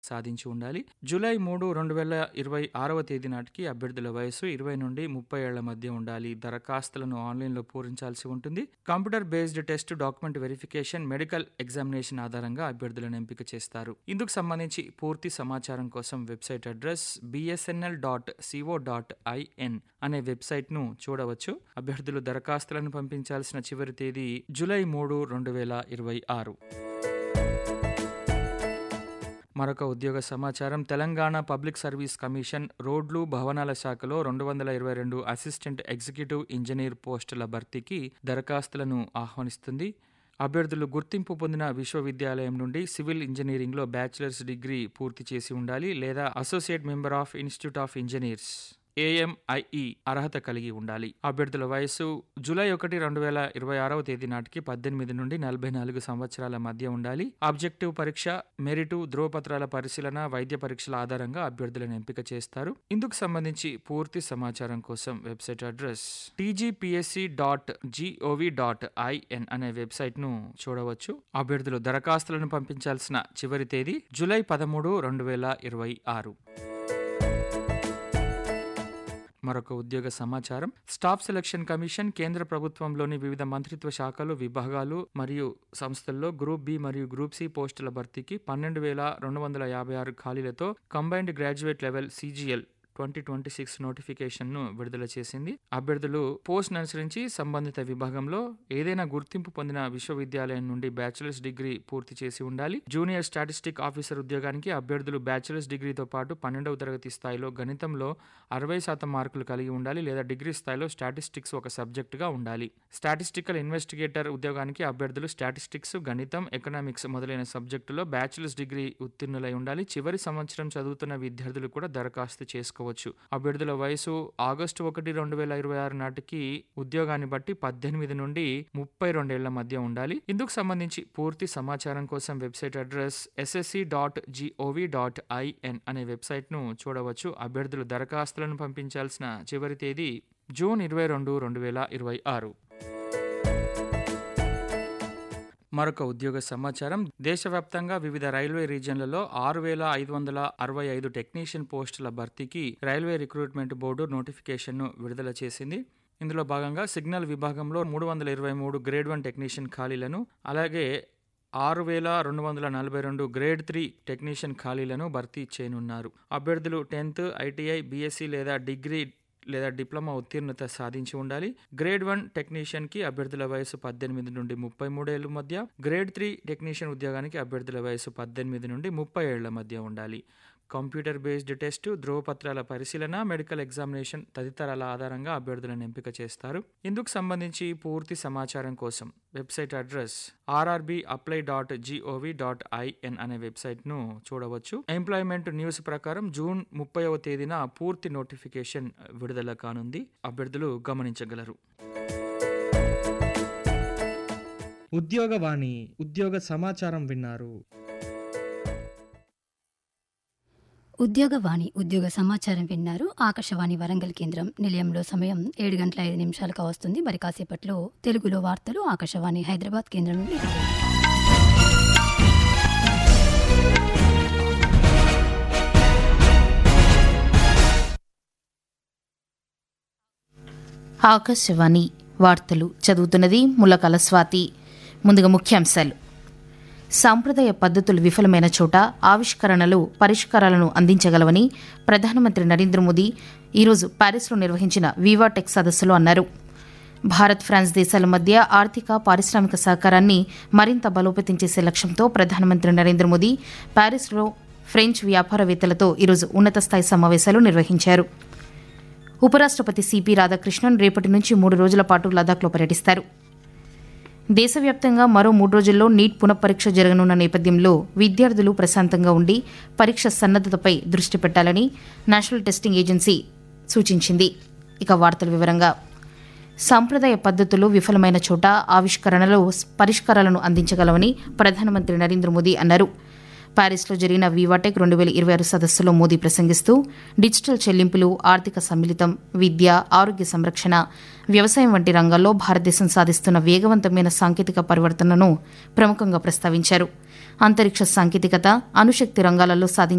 సాధించి ఉండాలి. జూలై మూడు రెండు వేల ఇరవై ఆరవ తేదీ నాటికి అభ్యర్థుల వయస్సు ఇరవై నుండి ముప్పై ఏళ్ల మధ్య ఉండాలి. దరఖాస్తులను ఆన్లైన్లో పూరించాల్సి ఉంటుంది. Computer based test, document verification, medical examination ఆధారంగా అభ్యర్థులను ఎంపిక చేస్తారు. ఇందుకు సంబంధించి పూర్తి సమాచారం కోసం website address BSNL dot CO dot IN అనే వెబ్సైట్ను చూడవచ్చు. అభ్యర్థులు దరఖాస్తులను పంపించాల్సిన చివరి తేదీ జూలై మూడు రెండు వేల ఇరవై ఆరు. మరొక ఉద్యోగ సమాచారం తెలంగాణ పబ్లిక్ సర్వీస్ కమిషన్ రోడ్లు, భవనాల శాఖలో రెండు వందల ఇరవై రెండు అసిస్టెంట్ ఎగ్జిక్యూటివ్ ఇంజనీర్ పోస్టుల భర్తీకి దరఖాస్తులను ఆహ్వానిస్తుంది. అభ్యర్థులు గుర్తింపు పొందిన విశ్వవిద్యాలయం నుండి సివిల్ ఇంజనీరింగ్లో బ్యాచిలర్స్ డిగ్రీ పూర్తి చేసి ఉండాలి లేదా associate member of institute of engineers AMIE అర్హత కలిగి ఉండాలి. అభ్యర్థుల వయస్సు జూలై ఒకటి రెండు వేల ఇరవై ఆరవ తేదీ నాటికి పద్దెనిమిది నుండి నలభై నాలుగు సంవత్సరాల మధ్య ఉండాలి. ఆబ్జెక్టివ్ పరీక్ష, మెరిటు, ధ్రువపత్రాల పరిశీలన, వైద్య పరీక్షల ఆధారంగా అభ్యర్థులను ఎంపిక చేస్తారు. ఇందుకు సంబంధించి పూర్తి సమాచారం కోసం website address TGPSC dot GOV dot IN అనే వెబ్సైట్ను చూడవచ్చు. అభ్యర్థులు దరఖాస్తులను పంపించాల్సిన చివరి తేదీ జూలై పదమూడు రెండు వేల ఇరవై ఆరు. మరొక ఉద్యోగ సమాచారం స్టాఫ్ సెలక్షన్ కమిషన్ కేంద్ర ప్రభుత్వంలోని వివిధ మంత్రిత్వ శాఖలు, విభాగాలు మరియు సంస్థల్లో గ్రూప్ బి మరియు గ్రూప్ సి పోస్టుల భర్తీకి పన్నెండు వేల రెండు వందల యాభై ఆరు ఖాళీలతో combined graduate level CGL twenty twenty six నోటిఫికేషన్ను విడుదల చేసింది. అభ్యర్థులు పోస్ట్ను అనుసరించి సంబంధిత విభాగంలో ఏదైనా గుర్తింపు పొందిన విశ్వవిద్యాలయం నుండి బ్యాచిలర్స్ డిగ్రీ పూర్తి చేసి ఉండాలి. జూనియర్ స్టాటిస్టిక్ ఆఫీసర్ ఉద్యోగానికి అభ్యర్థులు బ్యాచిలర్స్ డిగ్రీతో పాటు పన్నెండవ తరగతి స్థాయిలో గణితంలో అరవై శాతం మార్కులు కలిగి ఉండాలి లేదా డిగ్రీ స్థాయిలో స్టాటిస్టిక్స్ ఒక సబ్జెక్టుగా ఉండాలి. స్టాటిస్టికల్ ఇన్వెస్టిగేటర్ ఉద్యోగానికి అభ్యర్థులు స్టాటిస్టిక్స్, గణితం, ఎకనామిక్స్ మొదలైన సబ్జెక్టులో బ్యాచిలర్స్ డిగ్రీ ఉత్తీర్ణులై ఉండాలి. చివరి సంవత్సరం చదువుతున్న విద్యార్థులు కూడా దరఖాస్తు చేసుకోవచ్చు. అభ్యర్థుల వయసు ఆగస్టు ఒకటి రెండు వేల ఇరవై ఆరు నాటికి ఉద్యోగాన్ని బట్టి పద్దెనిమిది నుండి ముప్పై రెండేళ్ల మధ్య ఉండాలి. ఇందుకు సంబంధించి పూర్తి సమాచారం కోసం website address SSC dot GOV dot IN అనే వెబ్సైట్ను చూడవచ్చు. అభ్యర్థులు దరఖాస్తులను పంపించాల్సిన చివరి తేదీ జూన్ ఇరవై రెండు రెండు వేల ఇరవై ఆరు. మరొక ఉద్యోగ సమాచారం దేశవ్యాప్తంగా వివిధ రైల్వే రీజియన్లలో ఆరు వేల ఐదు వందల అరవై ఐదు టెక్నీషియన్ పోస్టుల భర్తీకి రైల్వే రిక్రూట్మెంట్ బోర్డు నోటిఫికేషన్ను విడుదల చేసింది. ఇందులో భాగంగా సిగ్నల్ విభాగంలో మూడు వందల ఇరవై మూడు గ్రేడ్ వన్ టెక్నీషియన్ ఖాళీలను అలాగే ఆరు వేల రెండు వందల నలభై రెండు గ్రేడ్ త్రీ టెక్నీషియన్ ఖాళీలను భర్తీ చేయనున్నారు. అభ్యర్థులు టెన్త్, ఐటీఐ, బీఎస్సీ లేదా డిగ్రీ లేదా డిప్లొమా ఉత్తీర్ణత సాధించి ఉండాలి. గ్రేడ్ వన్ టెక్నీషియన్ కి అభ్యర్థుల వయసు పద్దెనిమిది నుండి ముప్పై మూడేళ్ల మధ్య, గ్రేడ్ త్రీ టెక్నీషియన్ ఉద్యోగానికి అభ్యర్థుల వయసు పద్దెనిమిది నుండి ముప్పై ఏళ్ల మధ్య ఉండాలి. కంప్యూటర్ బేస్డ్ టెస్ట్, ధ్రువపత్రాల పరిశీలన, మెడికల్ ఎగ్జామినేషన్ తదితరాల ఆధారంగా అభ్యర్థులను ఎంపిక చేస్తారు. ఇందుకు సంబంధించి పూర్తి సమాచారం కోసం website address RRB apply dot GOV dot IN అనే వెబ్సైట్ను చూడవచ్చు. ఎంప్లాయ్మెంట్ న్యూస్ ప్రకారం జూన్ ముప్పైవ తేదీన పూర్తి నోటిఫికేషన్ విడుదల కానుంది. అభ్యర్థులు గమనించగలరు. ఉద్యోగవాణి ఉద్యోగ సమాచారం విన్నారు. ఉద్యోగవాణి ఉద్యోగ సమాచారం విన్నారు ఆకాశవాణి వరంగల్ కేంద్రం నిలయంలో సమయం ఏడు గంటల ఐదు నిమిషాలకు వస్తుంది మరి కాసేపట్లో తెలుగులో వార్తలు ఆకాశవాణి హైదరాబాద్ కేంద్రం నుండి ఆకాశవాణి వార్తలు చదువుతున్నది ములకల స్వాతి ముందుగా ముఖ్యాంశాలు సాంప్రదాయ పద్ధతులు విఫలమైన చోట ఆవిష్కరణలు పరిష్కారాలను అందించగలవని ప్రధానమంత్రి నరేంద్ర మోదీ ఈరోజు ప్యారిస్లో నిర్వహించిన వివాటెక్ సదస్సులో అన్నారు భారత్ ఫ్రాన్స్ దేశాల మధ్య ఆర్థిక పారిశ్రామిక సహకారాన్ని మరింత బలోపేతం చేసే లక్ష్యంతో ప్రధానమంత్రి నరేంద్ర మోదీ ప్యారిస్లో ఫ్రెంచ్ వ్యాపారవేత్తలతో ఈరోజు ఉన్నత స్థాయి సమావేశాలు నిర్వహించారు ఉపరాష్టపతి సిపి రాధాకృష్ణన్ రేపటి నుంచి మూడు రోజుల పాటు లదాఖ్లో పర్యటిస్తారు దేశవ్యాప్తంగా మరో మూడు రోజుల్లో నీట్ పునఃపరీక్ష జరగనున్న నేపథ్యంలో విద్యార్థులు ప్రశాంతంగా ఉండి పరీక్ష సన్నద్దతపై దృష్టి పెట్టాలని నేషనల్ టెస్టింగ్ ఏజెన్సీ సూచించింది ఇక వార్తల వివరంగా సాంప్రదాయ పద్ధతులు విఫలమైన చోట ఆవిష్కరణలు పరిష్కారాలను అందించగలవని ప్రధానమంత్రి నరేంద్ర మోదీ అన్నారు ప్యారిస్లో జరిగిన వివాటెక్ రెండు వేల ఇరవై ఆరు సదస్సులో మోదీ ప్రసంగిస్తూ డిజిటల్ చెల్లింపులు ఆర్థిక సమ్మిళితం విద్య ఆరోగ్య సంరక్షణ వ్యవసాయం వంటి రంగాల్లో భారతదేశం సాధిస్తున్న వేగవంతమైన సాంకేతిక పరివర్తనను ప్రముఖంగా ప్రస్తావించారు అంతరిక్ష సాంకేతికత అణుశక్తి రంగాలలో సాధించిన